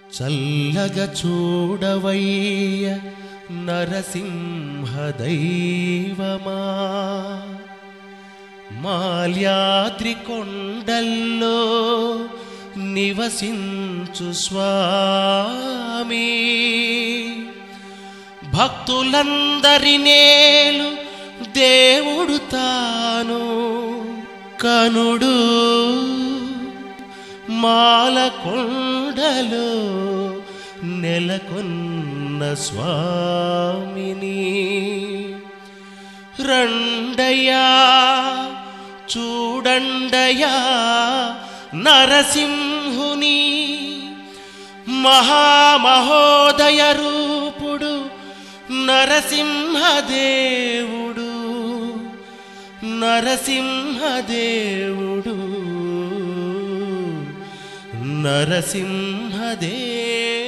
చల్లగా చూడవయ్య నరసింహ దైవమా మాల్యాద్రి కొండల్లో నివసించు స్వామి భక్తులందరి నేలు దేవుడు తాను కనుడు మాల కొండలో నెలకొన్న స్వామిని రండయ్యా చూడండయ్యా నరసింహుని మహామహోదయ రూపుడు నరసింహదేవుడు నరసింహదేవుడు నరసింహదేవుడు